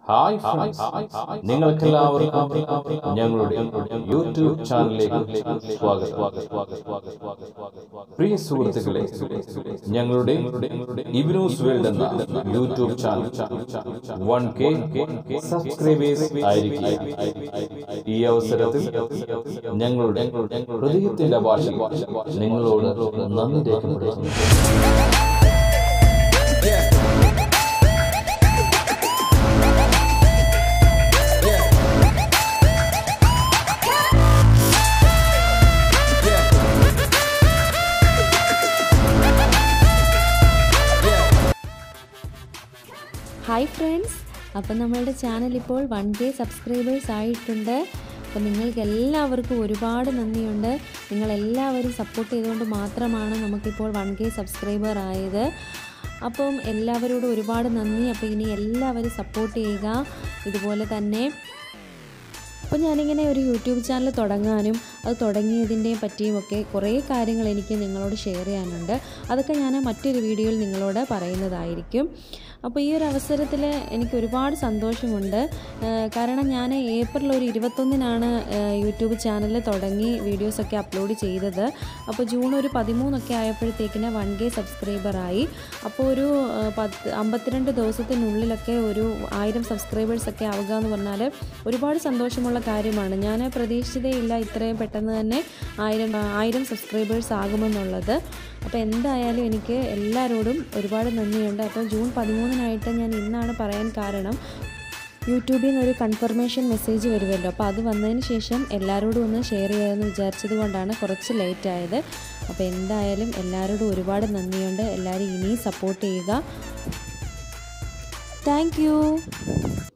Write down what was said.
hi friends നിങ്ങൾക്കെല്ലാവർക്കും ഞങ്ങളുടെ YouTube ചാനലിലേക്ക് സ്വാഗതം പ്രിയ സുഹൃത്തുക്കളെ ഞങ്ങളുടെ ഇബിനൂസ് വേൾഡ് എന്ന YouTube channel one K subscribers ആയിരിക്കുക ഈ അവസരത്തിൽ ഞങ്ങളുടെ ഹൃദയത്തിന്റെ ഭാഷ നിങ്ങളോട് നന്ദി രേഖപ്പെടുത്തുന്നു ഹായ് ഫ്രണ്ട്സ് അപ്പം നമ്മളുടെ ചാനൽ ഇപ്പോൾ വൺ കെ സബ്സ്ക്രൈബേഴ്സ് ആയിട്ടുണ്ട് അപ്പം നിങ്ങൾക്ക് എല്ലാവർക്കും ഒരുപാട് നന്ദിയുണ്ട് നിങ്ങളെല്ലാവരും സപ്പോർട്ട് ചെയ്തുകൊണ്ട് മാത്രമാണ് നമുക്കിപ്പോൾ വൺ കെ സബ്സ്ക്രൈബർ ആയത് അപ്പം എല്ലാവരോടും ഒരുപാട് നന്ദി അപ്പോൾ ഇനി എല്ലാവരും സപ്പോർട്ട് ചെയ്യുക ഇതുപോലെ തന്നെ അപ്പോൾ ഞാനിങ്ങനെ ഒരു യൂട്യൂബ് ചാനൽ തുടങ്ങാനും അത് തുടങ്ങിയതിൻ്റെ പറ്റിയും ഒക്കെ കുറേ കാര്യങ്ങൾ എനിക്ക് നിങ്ങളോട് ഷെയർ ചെയ്യാനുണ്ട് അതൊക്കെ ഞാൻ മറ്റൊരു വീഡിയോയിൽ നിങ്ങളോട് പറയുന്നതായിരിക്കും അപ്പോൾ ഈ ഒരു അവസരത്തിൽ എനിക്ക് ഒരുപാട് സന്തോഷമുണ്ട് ഏഹ് കാരണം ഞാൻ ഏപ്രിൽ ഒരു ഇരുപത്തൊന്നിനാണ് ഏഹ് യൂട്യൂബ് ചാനൽ തുടങ്ങി വീഡിയോസൊക്കെ അപ്ലോഡ് ചെയ്തത് അപ്പോൾ ജൂൺ ഒരു പതിമൂന്നൊക്കെ ആയപ്പോഴത്തേക്കിന് വൺ കെ സബ്സ്ക്രൈബറായി അപ്പോൾ ഒരു ഏഹ് പത്ത് അമ്പത്തിരണ്ട് ദിവസത്തിനുള്ളിലൊക്കെ ഒരു ആയിരം സബ്സ്ക്രൈബേഴ്സൊക്കെ ആവുക എന്ന് പറഞ്ഞാൽ ഒരുപാട് സന്തോഷമുള്ള കാര്യമാണ് ഞാൻ പ്രതീക്ഷിച്ചതേ ഇല്ല ഇത്രയും പെട്ടെന്ന് തന്നെ ആയിരം ആയിരം സബ്സ്ക്രൈബേഴ്സ് ആകുമെന്നുള്ളത് അപ്പോൾ എന്തായാലും എനിക്ക് എല്ലാവരോടും ഒരുപാട് നന്ദിയുണ്ട് അപ്പോൾ ജൂൺ പതിമൂന്നിനായിട്ട് ഞാൻ ഇന്നാണ് പറയാൻ കാരണം യൂട്യൂബിൽ നിന്ന് ഒരു കൺഫർമേഷൻ മെസ്സേജ് വരുമല്ലോ അപ്പോൾ അത് വന്നതിന് ശേഷം എല്ലാവരോടും ഒന്ന് ഷെയർ ചെയ്യാമെന്ന് വിചാരിച്ചത് കൊണ്ടാണ് കുറച്ച് ലേറ്റ് ആയത് അപ്പോൾ എന്തായാലും എല്ലാവരോടും ഒരുപാട് നന്ദിയുണ്ട് എല്ലാവരും ഇനിയും സപ്പോർട്ട് ചെയ്യുക താങ്ക്